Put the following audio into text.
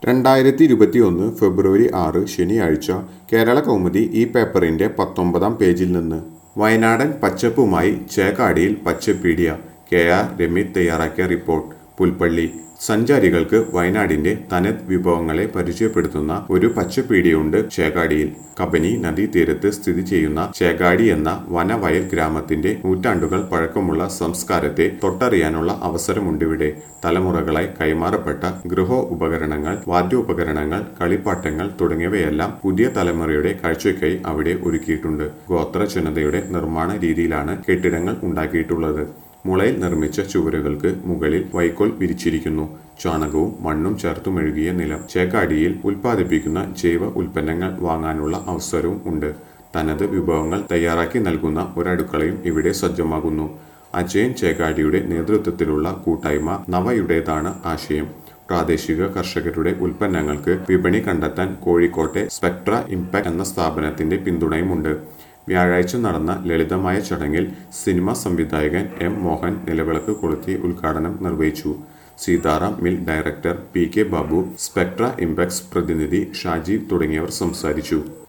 രണ്ടായിരത്തി ഇരുപത്തിയൊന്ന് ഫെബ്രുവരി ആറ് ശനിയാഴ്ച കേരള കൗമുദി ഈ പേപ്പറിന്റെ പത്തൊമ്പതാം പേജിൽ നിന്ന് വയനാടൻ പച്ചപ്പുമായി ചേക്കാടിയിൽ പച്ചപ്പീഡിയ കെ ആർ രമീത് തയ്യാറാക്കിയ റിപ്പോർട്ട് പുൽപ്പള്ളി സഞ്ചാരികൾക്ക് വയനാടിന്റെ തനത് വിഭവങ്ങളെ പരിചയപ്പെടുത്തുന്ന ഒരു പച്ചപ്പീടിയുണ്ട് ചേകാടിയിൽ കബനി നദീതീരത്ത് സ്ഥിതി ചെയ്യുന്ന ചേകാടി എന്ന വനവയൽ ഗ്രാമത്തിന്റെ നൂറ്റാണ്ടുകൾ പഴക്കമുള്ള സംസ്കാരത്തെ തൊട്ടറിയാനുള്ള അവസരമുണ്ടിവിടെ തലമുറകളായി കൈമാറപ്പെട്ട ഗൃഹ ഉപകരണങ്ങൾ വാദ്യോപകരണങ്ങൾ കളിപ്പാട്ടങ്ങൾ തുടങ്ങിയവയെല്ലാം പുതിയ തലമുറയുടെ കാഴ്ചയ്ക്കായി അവിടെ ഒരുക്കിയിട്ടുണ്ട് ഗോത്ര ജനതയുടെ നിർമ്മാണ രീതിയിലാണ് കെട്ടിടങ്ങൾ ഉണ്ടാക്കിയിട്ടുള്ളത് മുളയിൽ നിർമ്മിച്ച ചുവരുകൾക്ക് മുകളിൽ വൈക്കോൽ വിരിച്ചിരിക്കുന്നു ചാണകവും മണ്ണും ചേർത്തു മെഴുകിയ നിലം ചേക്കാടിയിൽ ഉൽപ്പാദിപ്പിക്കുന്ന ജൈവ ഉൽപ്പന്നങ്ങൾ വാങ്ങാനുള്ള അവസരവും ഉണ്ട് തനത് വിഭവങ്ങൾ തയ്യാറാക്കി നൽകുന്ന ഒരടുക്കളയും ഇവിടെ സജ്ജമാകുന്നു അജയൻ ചേക്കാടിയുടെ നേതൃത്വത്തിലുള്ള കൂട്ടായ്മ നവയുടേതാണ് ആശയം പ്രാദേശിക കർഷകരുടെ ഉൽപ്പന്നങ്ങൾക്ക് വിപണി കണ്ടെത്താൻ കോഴിക്കോട്ടെ സ്പെക്ട്ര ഇമ്പാക്ട് എന്ന സ്ഥാപനത്തിന്റെ പിന്തുണയുമുണ്ട് വ്യാഴാഴ്ച നടന്ന ലളിതമായ ചടങ്ങിൽ സിനിമാ സംവിധായകൻ എം മോഹൻ നിലവിളക്ക് കൊളുത്തി ഉദ്ഘാടനം നിർവഹിച്ചു Sitaram mill director P K Babu Spectra Impex പ്രതിനിധി ഷാജീവ് തുടങ്ങിയവർ സംസാരിച്ചു